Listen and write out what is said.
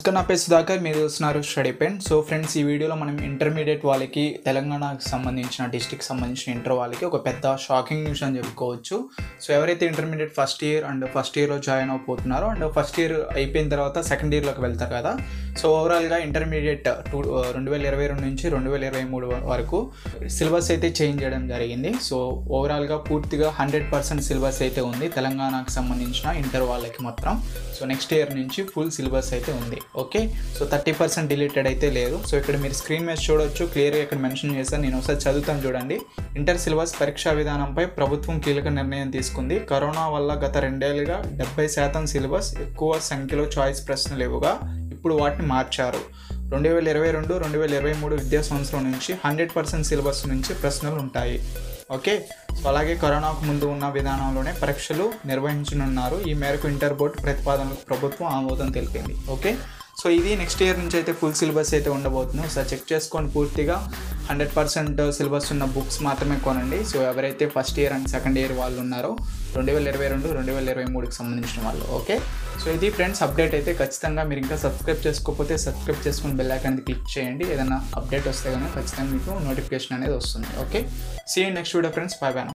ఇక్కడ నా పేరు సుధాకర్ మీరు చూస్తున్నారు స్టడీ పెన్ సో ఫ్రెండ్స్ ఈ వీడియోలో మనం ఇంటర్మీడియట్ వాళ్ళకి తెలంగాణకు సంబంధించిన డిస్టిక్ సంబంధించిన ఇంటర్ వాళ్ళకి ఒక పెద్ద షాకింగ్ న్యూస్ అని చెప్పుకోవచ్చు సో ఎవరైతే intermediate first year and first ఇయర్లో జాయిన్ అయిపోతున్నారో అండ్ ఫస్ట్ ఇయర్ అయిపోయిన తర్వాత సెకండ్ ఇయర్లోకి వెళ్తారు కదా సో ఓవరాల్గా ఇంటర్మీడియట్ టూ రెండు వేల ఇరవై రెండు నుంచి రెండు వేల ఇరవై మూడు వరకు సిలబస్ అయితే చేంజ్ చేయడం జరిగింది సో ఓవరాల్గా పూర్తిగా హండ్రెడ్ పర్సెంట్ సిలబస్ అయితే ఉంది తెలంగాణకు సంబంధించిన ఇంటర్ వాళ్ళకి మాత్రం సో నెక్స్ట్ ఇయర్ నుంచి ఫుల్ సిలబస్ అయితే ఉంది okay so thirty percent deleted అయితే లేదు సో ఇక్కడ మీరు స్క్రీన్ మీద చూడొచ్చు క్లియర్గా ఇక్కడ మెన్షన్ చేశాను నేను ఒకసారి చదువుతాను చూడండి ఇంటర్ సిలబస్ పరీక్షా విధానంపై ప్రభుత్వం కీలక నిర్ణయం తీసుకుంది కరోనా వల్ల గత రెండేళ్లుగా డెబ్బై శాతం సిలబస్ ఎక్కువ సంఖ్యలో చాయిస్ ప్రశ్నలు ఇవ్వగా ఇప్పుడు వాటిని మార్చారు రెండు వేల ఇరవై రెండు రెండు వేల ఇరవై మూడు విద్యా సంవత్సరం నుంచి హండ్రెడ్ పర్సెంట్ సిలబస్ నుంచి ప్రశ్నలు ఉంటాయి ఓకే సో అలాగే కరోనాకు ముందు ఉన్న విధానంలోనే పరీక్షలు నిర్వహించనున్నారు ఈ మేరకు ఇంటర్ బోర్డు ప్రతిపాదనలకు ప్రభుత్వం ఆమోదం తెలిపింది ఓకే సో ఇది నెక్స్ట్ ఇయర్ నుంచి అయితే ఫుల్ సిలబస్ అయితే ఉండబోతుంది ఒకసారి చెక్ చేసుకొని పూర్తిగా హండ్రెడ్ పర్సెంట్ సిలబస్ ఉన్న బుక్స్ మాత్రమే కొనండి సో ఎవరైతే first year and second year వాళ్ళు ఉన్నారో రెండు వేల ఇరవై రెండు రెండు వేల ఇరవై మూడుకి సంబంధించిన వాళ్ళు ఓకే సో ఇది ఫ్రెండ్స్ అప్డేట్ అయితే ఖచ్చితంగా మీరు ఇంకా సబ్స్క్రైబ్ చేసుకోకపోతే సబ్స్క్రైబ్ చేసుకుని బెల్ ఐకాన్ క్లిక్ చేయండి ఏదైనా అప్డేట్ వస్తే కనుక ఖచ్చితంగా మీకు నోటిఫికేషన్ అనేది వస్తుంది okay see next video friends bye by